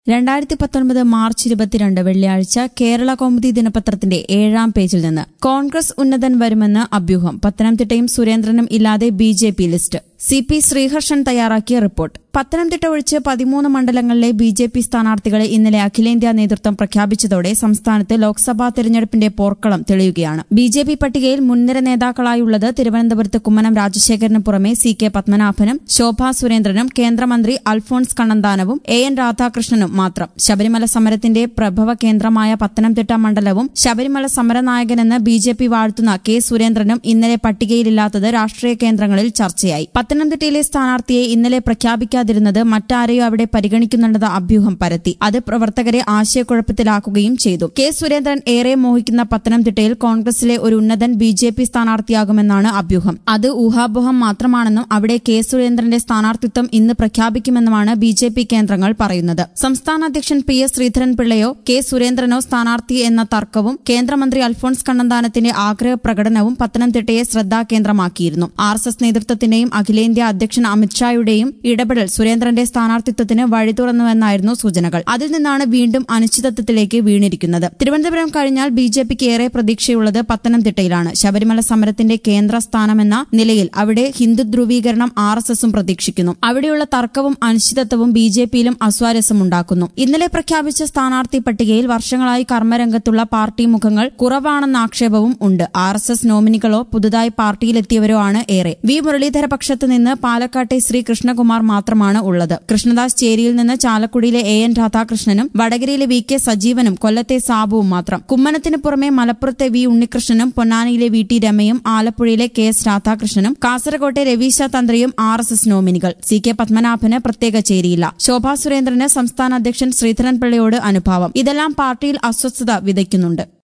രണ്ടായിരത്തി പത്തൊൻപത് മാർച്ച് ഇരുപത്തിരണ്ട് വെള്ളിയാഴ്ച കേരള കൗമുദി ദിനപത്രത്തിന്റെ ഏഴാം പേജിൽ നിന്ന് കോൺഗ്രസ് ഉന്നതൻ വരുമെന്ന് അഭ്യൂഹം പത്തനംതിട്ടയും സുരേന്ദ്രനും ഇല്ലാതെ B J P list C P Sreeharshan തയ്യാറാക്കിയ റിപ്പോർട്ട് പത്തനംതിട്ട ഒഴിച്ച് പതിമൂന്ന് മണ്ഡലങ്ങളിലെ ബി ജെ പി സ്ഥാനാർത്ഥികളെ ഇന്നലെ അഖിലേന്ത്യാ നേതൃത്വം പ്രഖ്യാപിച്ചതോടെ സംസ്ഥാനത്ത് ലോക്സഭാ തെരഞ്ഞെടുപ്പിന്റെ പോർക്കളം തെളിയുകയാണ് ബി ജെ പി പട്ടികയിൽ മുൻനിര നേതാക്കളായുള്ളത് തിരുവനന്തപുരത്ത് കുമ്മനം രാജശേഖരന് പുറമെ സി കെ പത്മനാഭനും ശോഭാ സുരേന്ദ്രനും കേന്ദ്രമന്ത്രി അൽഫോൺസ് കണ്ണന്താനവും എ എൻ രാധാകൃഷ്ണനും മാത്രം ശബരിമല സമരത്തിന്റെ പ്രഭവ കേന്ദ്രമായ പത്തനംതിട്ട മണ്ഡലവും ശബരിമല സമരനായകനെന്ന് ബി ജെ പി വാഴ്ത്തുന്ന കെ സുരേന്ദ്രനും ഇന്നലെ പട്ടികയിലില്ലാത്തത് രാഷ്ട്രീയ കേന്ദ്രങ്ങളിൽ ചർച്ചയായി പത്തനംതിട്ടയിലെ സ്ഥാനാർത്ഥിയെ ഇന്നലെ പ്രഖ്യാപിക്കാതിരുന്നത് മറ്റാരെയോ അവിടെ പരിഗണിക്കുന്നുണ്ടെന്ന അഭ്യൂഹം പരത്തി അത് പ്രവർത്തകരെ ആശയക്കുഴപ്പത്തിലാക്കുകയും ചെയ്തു കെ സുരേന്ദ്രൻ ഏറെ മോഹിക്കുന്ന പത്തനംതിട്ടയിൽ കോൺഗ്രസിലെ ഒരു ഉന്നതൻ ബി ജെ പി സ്ഥാനാർത്ഥിയാകുമെന്നാണ് അഭ്യൂഹം അത് ഊഹാപോഹം മാത്രമാണെന്നും അവിടെ കെ സുരേന്ദ്രന്റെ സ്ഥാനാർത്ഥിത്വം ഇന്ന് പ്രഖ്യാപിക്കുമെന്നുമാണ് ബി ജെ പി കേന്ദ്രങ്ങൾ പറയുന്നത് സംസ്ഥാന അധ്യക്ഷൻ പി എസ് ശ്രീധരൻപിള്ളയോ കെ സുരേന്ദ്രനോ സ്ഥാനാർത്ഥി എന്ന തർക്കവും കേന്ദ്രമന്ത്രി അൽഫോൺസ് കണ്ണന്താനത്തിന്റെ ആഗ്രഹ പ്രകടനവും പത്തനംതിട്ടയെ ശ്രദ്ധാകേന്ദ്രമാക്കിയിരുന്നു ആർ എസ് എസ് നേതൃത്വത്തിന്റെയും അഖിലേന്ത്യാ അധ്യക്ഷൻ അമിത്ഷായുടെയും ഇടപെടൽ സുരേന്ദ്രന്റെ സ്ഥാനാർത്ഥിത്വത്തിന് വഴി തുറന്നുവെന്നായിരുന്നു സൂചനകൾ അതിൽ നിന്നാണ് വീണ്ടും അനിശ്ചിതത്വത്തിലേക്ക് വീണിരിക്കുന്നത് തിരുവനന്തപുരം കഴിഞ്ഞാൽ ബി ജെ പിക്ക് ഏറെ പ്രതീക്ഷയുള്ളത് പത്തനംതിട്ടയിലാണ് ശബരിമല സമരത്തിന്റെ കേന്ദ്ര സ്ഥാനമെന്ന നിലയിൽ അവിടെ ഹിന്ദു ധ്രുവീകരണം ആർ എസ് എസും പ്രതീക്ഷിക്കുന്നു അവിടെയുള്ള തർക്കവും അനിശ്ചിതത്വവും ബി ജെ പിയിലും അസ്വാരസ്യമുണ്ടാക്കുന്നു ഇന്നലെ പ്രഖ്യാപിച്ച സ്ഥാനാർത്ഥി പട്ടികയിൽ വർഷങ്ങളായി കർമ്മരംഗത്തുള്ള പാർട്ടി മുഖങ്ങൾ കുറവാണെന്ന ആക്ഷേപവും ഉണ്ട് ആർ എസ് എസ് നോമിനികളോ പുതുതായി പാർട്ടിയിലെത്തിയവരോ ആണ് ഏറെ വി മുരളീധര പക്ഷത്ത് നിന്ന് പാലക്കാട്ടെ ശ്രീ കൃഷ്ണകുമാർ മാത്രമാണ് ഉള്ളത് കൃഷ്ണദാസ് ചേരിയിൽ നിന്ന് ചാലക്കുടിയിലെ എ എൻ രാധാകൃഷ്ണനും വടകരയിലെ വി കെ സജീവനും കൊല്ലത്തെ സാബുവും മാത്രം കുമ്മനത്തിന് പുറമെ മലപ്പുറത്തെ വി ഉണ്ണികൃഷ്ണനും പൊന്നാനിയിലെ വി ടി രമയും ആലപ്പുഴയിലെ കെ എസ് രാധാകൃഷ്ണനും കാസർകോട്ടെ രവീശ തന്ത്രിയും ആർ എസ് എസ് നോമിനികൾ സി കെ പത്മനാഭന് പ്രത്യേക ചേരിയില്ല ശോഭാ സുരേന്ദ്രന് സംസ്ഥാന അധ്യക്ഷൻ ശ്രീധരൻപിള്ളയോട് അനുഭാവം ഇതെല്ലാം പാർട്ടിയിൽ അസ്വസ്ഥത വിതയ്ക്കുന്നുണ്ട്